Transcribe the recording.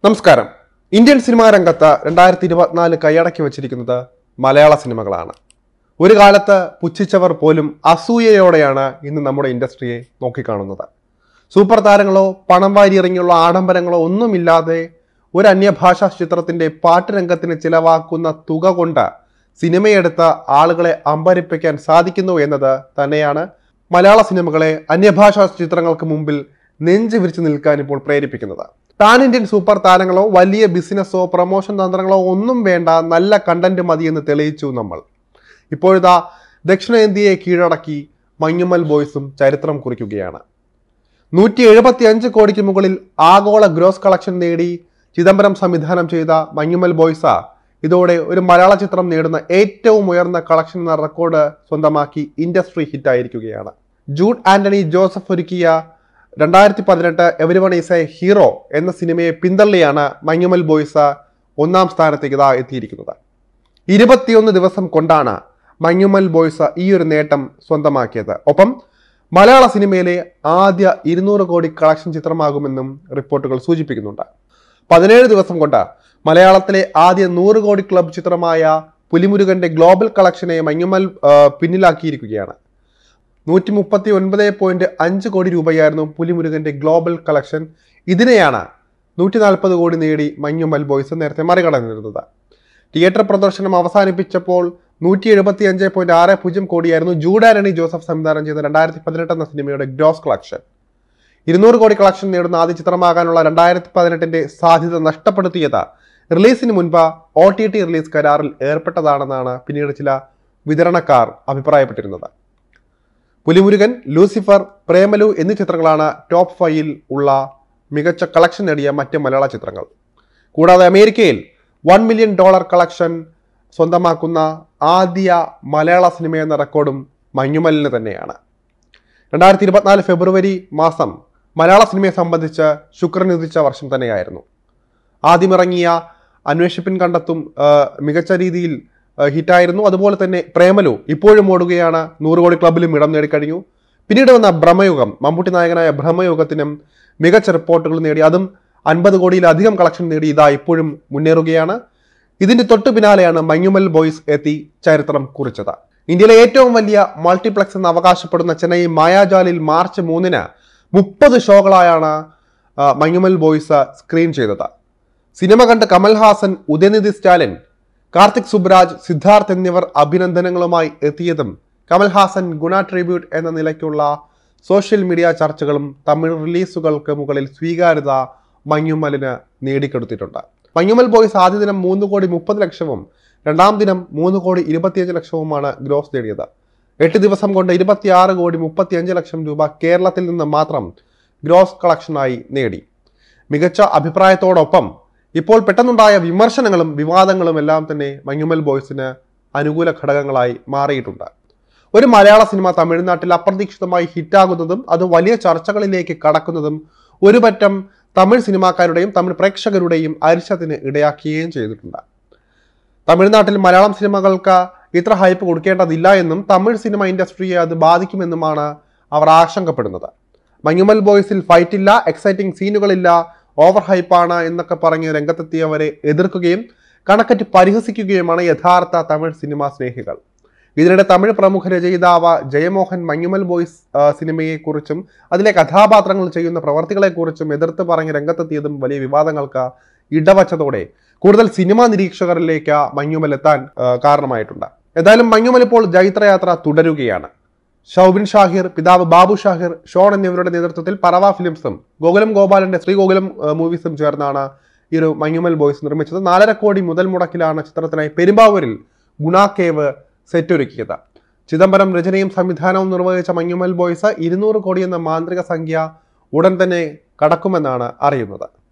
നമസ്കാരം Indian cinema രംഗത്ത് രണ്ടായിരത്തി ഇരുപത്തിനാല് കൈയടക്കി വച്ചിരിക്കുന്നത് മലയാള സിനിമകളാണ് ഒരു കാലത്ത് പുച്ഛിച്ചവർ പോലും അസൂയയോടെയാണ് ഇന്ന് നമ്മുടെ ഇൻഡസ്ട്രിയെ നോക്കിക്കാണുന്നത് സൂപ്പർ താരങ്ങളോ പണം വാരി ഇറങ്ങിയുള്ള ആഡംബരങ്ങളോ ഒന്നുമില്ലാതെ ഒരു അന്യഭാഷാ ചിത്രത്തിന്റെ പാട്ട് രംഗത്തിന് ചിലവാക്കുന്ന തുക കൊണ്ട് സിനിമയെടുത്ത ആളുകളെ അമ്പരിപ്പിക്കാൻ സാധിക്കുന്നു എന്നത് തന്നെയാണ് മലയാള സിനിമകളെ അന്യഭാഷാ ചിത്രങ്ങൾക്ക് മുമ്പിൽ നെഞ്ചു വിരിച്ചു നിൽക്കാൻ ഇപ്പോൾ പ്രേരിപ്പിക്കുന്നത് പാൻ ഇന്ത്യൻ സൂപ്പർ താരങ്ങളോ വലിയ ബിസിനസ്സോ പ്രൊമോഷൻ തന്ത്രങ്ങളോ ഒന്നും വേണ്ട നല്ല കണ്ടന്റ് മതിയെന്ന് തെളിയിച്ചു നമ്മൾ ഇപ്പോഴിതാ ദക്ഷിണേന്ത്യയെ കീഴടക്കി മഞ്ഞുമൽ ബോയ്സും ചരിത്രം കുറിക്കുകയാണ് നൂറ്റി എഴുപത്തി അഞ്ച് കോടിക്ക് മുകളിൽ ആഗോള ഗ്രോസ് കളക്ഷൻ നേടി ചിദംബരം സംവിധാനം ചെയ്ത മഞ്ഞുമൽ ബോയ്സ ഇതോടെ ഒരു മലയാള ചിത്രം നേടുന്ന ഏറ്റവും ഉയർന്ന കളക്ഷൻ എന്ന റെക്കോർഡ് സ്വന്തമാക്കി ഇൻഡസ്ട്രി ഹിറ്റായിരിക്കുകയാണ് ജൂഡ് ആന്റണി ജോസഫ് ഒരുക്കിയ രണ്ടായിരത്തി പതിനെട്ട് every one is a hero എന്ന സിനിമയെ പിന്തള്ളിയാണ് മഞ്ഞുമൽ ബോയ്സ ഒന്നാം സ്ഥാനത്തേക്ക് ഇതാ എത്തിയിരിക്കുന്നത് ഇരുപത്തിയൊന്ന് ദിവസം കൊണ്ടാണ് മഞ്ഞുമൽ ബോയ്സ് ഈ ഒരു നേട്ടം സ്വന്തമാക്കിയത് ഒപ്പം മലയാള സിനിമയിലെ ആദ്യ ഇരുന്നൂറ് കോടി കളക്ഷൻ ചിത്രമാകുമെന്നും റിപ്പോർട്ടുകൾ സൂചിപ്പിക്കുന്നുണ്ട് പതിനേഴ് ദിവസം കൊണ്ട് മലയാളത്തിലെ ആദ്യ നൂറ് കോടി ക്ലബ് ചിത്രമായ പുലിമുരുകന്റെ ഗ്ലോബൽ കളക്ഷനെ മഞ്ഞുമൽ ആ, പിന്നിലാക്കിയിരിക്കുകയാണ് നൂറ്റി മുപ്പത്തി ഒൻപത് പോയിന്റ് അഞ്ച് കോടി രൂപയായിരുന്നു പുലിമുരുകന്റെ ഗ്ലോബൽ കളക്ഷൻ ഇതിനെയാണ് നൂറ്റി നാൽപ്പത് കോടി നേടി മഞ്ഞുമൽ ബോയ്സ് നേരത്തെ മറികടന്നിരുന്നത് തിയേറ്റർ പ്രദർശനം അവസാനിപ്പിച്ചപ്പോൾ നൂറ്റി എഴുപത്തി അഞ്ച് പോയിന്റ് ആറ് പൂജ്യം കോടിയായിരുന്നു ജൂഡാരണി ജോസഫ് സംവിധാനം ചെയ്ത രണ്ടായിരത്തി പതിനെട്ട് എന്ന സിനിമയുടെ ഗ്രോസ് കളക്ഷൻ ഇരുന്നൂറ് കോടി കളക്ഷൻ നേടുന്ന ആദ്യ ചിത്രമാകാനുള്ള രണ്ടായിരത്തി പതിനെട്ടിന്റെ സാധ്യത നഷ്ടപ്പെടുത്തിയത് റിലീസിന് മുൻപ് ഒ ടി ടി റിലീസ് കരാറിൽ ഏർപ്പെട്ടതാണെന്നാണ് പിന്നീട് ചില വിതരണക്കാർ അഭിപ്രായപ്പെട്ടിരുന്നത് പുലിമുരുകൻ ലൂസിഫർ പ്രേമലു എന്നീ ചിത്രങ്ങളാണ് ടോപ്പ് ഫൈവിൽ ഉള്ള മികച്ച കളക്ഷൻ നേടിയ മറ്റ് മലയാള ചിത്രങ്ങൾ കൂടാതെ അമേരിക്കയിൽ വൺ മില്യൺ ഡോളർ കളക്ഷൻ സ്വന്തമാക്കുന്ന ആദ്യ മലയാള സിനിമ എന്ന റെക്കോർഡും മഞ്ഞുമലിന് തന്നെയാണ് രണ്ടായിരത്തി ഇരുപത്തിനാല് ഫെബ്രുവരി മാസം മലയാള സിനിമയെ സംബന്ധിച്ച് ശുക്രനുദിച്ച വർഷം തന്നെയായിരുന്നു ആദ്യമിറങ്ങിയ അന്വേഷിപ്പിൻ കണ്ടെത്തും ആ, മികച്ച രീതിയിൽ ആ, ഹിറ്റായിരുന്നു അതുപോലെ തന്നെ പ്രേമലു ഇപ്പോഴും ഓടുകയാണ് നൂറ് കോടി ക്ലബിലും ഇടം നേടിക്കഴിഞ്ഞു പിന്നീട് വന്ന ഭ്രമയുഗം മമ്മൂട്ടി നായകനായ ഭ്രമയുഗത്തിനും മികച്ച റിപ്പോർട്ടുകൾ നേടി അതും അൻപത് കോടിയിലധികം കളക്ഷൻ നേടി ഇതാ ഇപ്പോഴും മുന്നേറുകയാണ് ഇതിന്റെ തൊട്ടു പിന്നാലെയാണ് മഞ്ഞുമൽ ബോയ്സ് എത്തി ചരിത്രം കുറിച്ചത് ഇന്ത്യയിലെ ഏറ്റവും വലിയ മൾട്ടിപ്ലക്സ് എന്ന് അവകാശപ്പെടുന്ന ചെന്നൈ മായാജാലിൽ മാർച്ച് മൂന്നിന് മുപ്പത് ഷോകളായാണ് ആ, മഞ്ഞുമൽ ബോയ്സ് സ്ക്രീൻ ചെയ്തത് സിനിമ കണ്ട് കമൽഹാസൻ ഉദയനിധി സ്റ്റാലിൻ കാർത്തിക് സുബ്രാജ് സിദ്ധാർത്ഥ് എന്നിവർ അഭിനന്ദനങ്ങളുമായി എത്തിയതും കമൽഹാസൻ ഗുണ ട്രിബ്യൂട്ട് എന്ന നിലയ്ക്കുള്ള സോഷ്യൽ മീഡിയ ചർച്ചകളും തമിഴ് റിലീസുകൾക്ക് മുകളിൽ സ്വീകാര്യത മഞ്ഞുമലിന് നേടിക്കൊടുത്തിട്ടുണ്ട് മഞ്ഞുമൽ ബോയ്സ് ആദ്യ ദിനം മൂന്ന് കോടി മുപ്പത് ലക്ഷവും രണ്ടാം ദിനം മൂന്ന് കോടി ഇരുപത്തിയഞ്ച് ലക്ഷവുമാണ് ഗ്രോസ് നേടിയത് എട്ട് ദിവസം കൊണ്ട് ഇരുപത്തിയാറ് കോടി മുപ്പത്തിയഞ്ച് ലക്ഷം രൂപ കേരളത്തിൽ നിന്ന് മാത്രം ഗ്രോസ് കളക്ഷനായി നേടി മികച്ച അഭിപ്രായത്തോടൊപ്പം ഇപ്പോൾ പെട്ടെന്നുണ്ടായ വിമർശനങ്ങളും വിവാദങ്ങളും എല്ലാം തന്നെ മഞ്ഞുമൽ ബോയ്സിന് അനുകൂല ഘടകങ്ങളായി മാറിയിട്ടുണ്ട് ഒരു മലയാള സിനിമ തമിഴ്നാട്ടിൽ അപ്രതീക്ഷിതമായി ഹിറ്റാകുന്നതും അത് വലിയ ചർച്ചകളിലേക്ക് കടക്കുന്നതും ഒരു പറ്റം തമിഴ് സിനിമാക്കാരുടെയും തമിഴ് പ്രേക്ഷകരുടെയും അരിശത്തിന് ഇടയാക്കുകയും ചെയ്തിട്ടുണ്ട് തമിഴ്നാട്ടിൽ മലയാളം സിനിമകൾക്ക് ഇത്ര ഹൈപ്പ് കൊടുക്കേണ്ടതില്ല എന്നും തമിഴ് സിനിമ ഇൻഡസ്ട്രിയെ അത് ബാധിക്കുമെന്നുമാണ് അവർ ആശങ്കപ്പെടുന്നത് മഞ്ഞുമൽ ബോയ്സിൽ ഫൈറ്റ് ഇല്ല എക്സൈറ്റിംഗ് സീനുകളില്ല ഓവർ ഹൈപ്പാണ് എന്നൊക്കെ പറഞ്ഞ് രംഗത്തെത്തിയവരെ എതിർക്കുകയും കണക്കറ്റ് പരിഹസിക്കുകയുമാണ് യഥാർത്ഥ തമിഴ് സിനിമാ സ്നേഹികൾ ഇതിനിടെ തമിഴ് പ്രമുഖ രചയിതാവ് ജയമോഹൻ മഞ്ഞുമൽ ബോയ്സ് ആ, സിനിമയെക്കുറിച്ചും അതിലെ കഥാപാത്രങ്ങൾ ചെയ്യുന്ന പ്രവർത്തികളെക്കുറിച്ചും എതിർത്ത് പറഞ്ഞ് രംഗത്തെത്തിയതും വലിയ വിവാദങ്ങൾക്ക് ഇടവച്ചതോടെ കൂടുതൽ സിനിമാ നിരീക്ഷകരിലേക്ക് മഞ്ഞുമൽ എത്താൻ ആ, കാരണമായിട്ടുണ്ട് ഏതായാലും മഞ്ഞുമൽ ഇപ്പോൾ ജൈത്രയാത്ര തുടരുകയാണ് ഷൗബിൻ ഷാഹിർ പിതാവ് ബാബു ഷാഹിർ ഷോൺ എന്നിവരുടെ നേതൃത്വത്തിൽ പറവ ഫിലിംസും ഗോകുലം ഗോപാലന്റെ ശ്രീ ഗോകുലം ആ, മൂവീസും ചേർന്നാണ് ഈ ഒരു മഞ്ഞുമൽ ബോയ്സ് നിർമ്മിച്ചത് നാലര കോടി മുതൽ മുടക്കിലാണ് ചിത്രത്തിനായി പെരുമ്പാവൂരിൽ ഗുണാക്കേവ് സെറ്റ് ഒരുക്കിയത് ചിദംബരം രചനയും സംവിധാനവും നിർവഹിച്ച മഞ്ഞുമൽ ബോയ്സ് ഇരുന്നൂറ് കോടി എന്ന മാന്ത്രിക സംഖ്യ ഉടൻ തന്നെ കടക്കുമെന്നാണ് അറിയുന്നത്